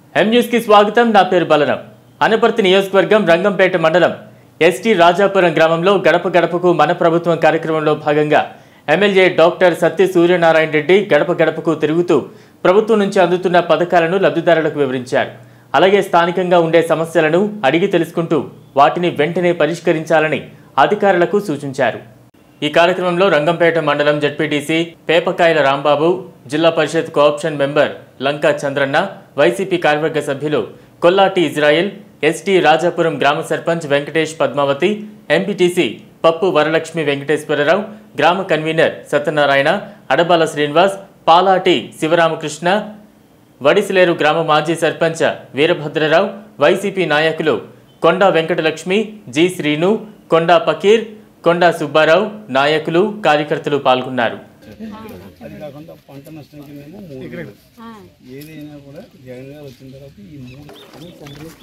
M news కి స్వాగతం నా పేరు బలరాం అనపర్తి నియోజకవర్గం రంగంపేట మండలం ఎస్టీ రాజాపురం గ్రామంలో గడప గడపకు మన ప్రభుత్వం కార్యక్రమంలో భాగంగా ఎమ్మెల్యే డాక్టర్ సత్య సూర్యనారాయణ రెడ్డి గడప గడపకు తిరుగుతూ ప్రభుత్వం నుంచి అందుతున్న పథకాలను లబ్ధిదారులకు వివరించారు అలాగే స్థానికంగా ఉండే సమస్యలను అడిగి తెలుసుకుంటూ వాటిని వెంటనే పరిష్కరించాలని అధికారులకు సూచించారు ఈ కార్యక్రమంలో రంగంపేట మండలం జడ్పీటీసీ పేపకాయల రాంబాబు జిల్లా పరిషత్ co-option member Lanka Chandranna YCP కార్యవర్గ సభ్యులు కొల్లాటి ఇజ్రాయెల్ ఎస్టీ రాజాపురం గ్రామ సర్పంచ్ వెంకటేష్ పద్మావతి ఎంపీటీసీ పప్పు వరలక్ష్మి వెంకటేశ్వరరావు గ్రామ కన్వీనర్ సత్యనారాయణ అడబాల శ్రీనివాస్ పాలాటి శివరామకృష్ణ వడిసిలేరు గ్రామ మాజీ సర్పంచ్ వీరభద్రరావు వైసీపీ నాయకులు కొండా వెంకటలక్ష్మి జి శ్రీను కొండా పకీర్ కొండా సుబ్బారావు నాయకులు కార్యకర్తలు పాల్గొన్నారు అది కాకుండా పంట నష్టం కిందేమో మూడు వేలు. ఏదైనా కూడా జగన్ గారు వచ్చిన తర్వాత ఈ మూడు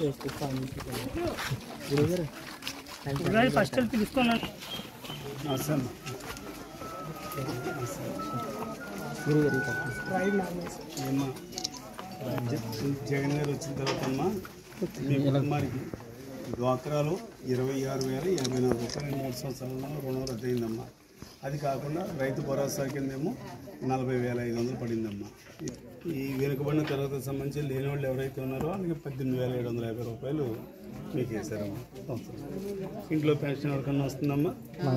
ఫస్ట్ పిలుచుకున్నాను నమస్తే అమ్మ. ఏమ్మా, జ- జగన్ గారు వచ్చిన తర్వాత అమ్మా మీ కుటుంబానికి డ్వాక్రాలు ఇరవై ఆరు వేల ఎనభై నాలుగు రూపాయలు మూడు సంవత్సరాలలో రుణం రద్దయిందమ్మా అది కాకుండా రైతు భరోసా కిందేమో నలభై వేల ఐదు వందలు పడిందమ్మా ఈ వెనుకబడిన తరగతి సంబంధించి లేని వాళ్ళు ఎవరైతే ఉన్నారో వాళ్ళకి పద్దెనిమిది వేల ఏడు వందల యాభై రూపాయలు మీకు వేశారమ్మా సంవత్సరం ఇంట్లో పెన్షన్ ఎవరికన్నా వస్తుందమ్మా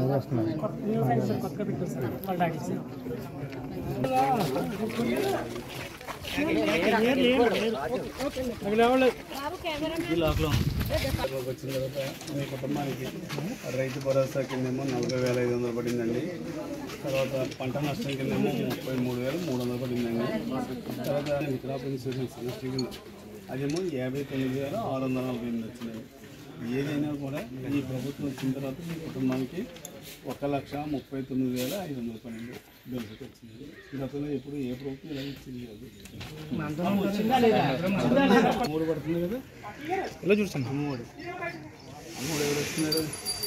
ఈ లోపల వచ్చిన తర్వాత మీ కుటుంబానికి రైతు భరోసా కిందేమో నలభై వేల ఐదు వందలు పడిందండి తర్వాత పంట నష్టం కిందేమో ముప్పై మూడు వేలు మూడు వందలు పడిందండి తర్వాత క్రాప్ ఇన్సూరెన్స్ నష్టం కింద అదేమో యాభై తొమ్మిది వేల ఆరు వందల నలభై ఎనిమిది వచ్చినాయి ఏదైనా కూడా ఈ ప్రభుత్వం వచ్చిన తర్వాత మీ కుటుంబానికి ఒక లక్ష ముప్పై తొమ్మిది వేల ఐదు వందల పన్నెండు బెనిఫిట్ వచ్చింది గతంలో ఎప్పుడు ఏ ప్రభుత్వం ఇలా ఇచ్చింది కాదు మూడు పడుతుంది కదా ఇలా చూస్తాను అమ్మఒడి అమ్మఒడి ఎవరు వస్తున్నారు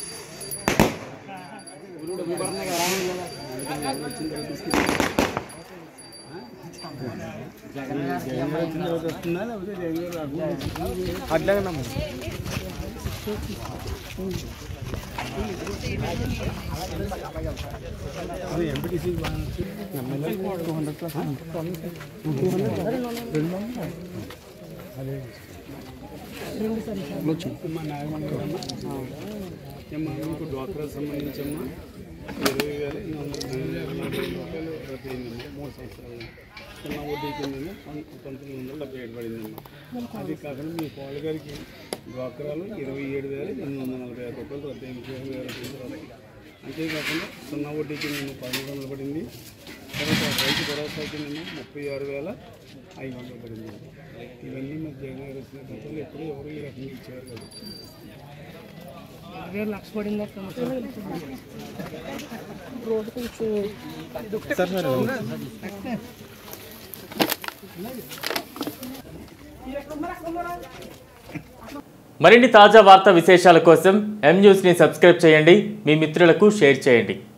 వచ్చిన తర్వాత తీసుకెళ్ళి. ఆ? జగన్ గారు వచ్చిన తర్వాత వస్తుందా లేకపోతే జగన్ గారు రాకుండా అట్లాగే అది MPTC MLA two hundred plus two hundred అమ్మా నాగమణి గారమ్మా అమ్మా మీకు డ్వాక్రా సంబంధించమ్మా ఇరవై వేల ఎనిమిది వందల నలభై ఐదు రూపాయలు రద్దు అయిందమ్మా మూడు సంవత్సరాలు చిన్న వడ్డీ కింద పంతొమ్మిది వందల డెబ్బై ఏడు పడిందమ్మా అది కాకుండా మీ కోళ్ళ గారికి డ్వాక్రాలు ఇరవై ఏడు వేల ఎనిమిది వందల నలభై ఆరు రూపాయలు రద్దు అయింది ఇరవై వేల రూపాయలు అంతేకాకుండా సున్నా వడ్డీ కింద పదమూడు వందలు పడింది తర్వాత రైతు భరోసా కింద ముప్పై ఆరు వేల ఐదు వందలు పడింది ఇవన్నీ మరి జగన్ గారు వచ్చిన గతంలో ఎప్పుడు ఎవరు ఈ రకంగా ఇచ్చేవారు కదా వేరు లక్ష పడింది మరిన్ని తాజా వార్తా విశేషాల కోసం ఎం న్యూస్ని సబ్స్క్రైబ్ చేయండి మీ మిత్రులకు షేర్ చేయండి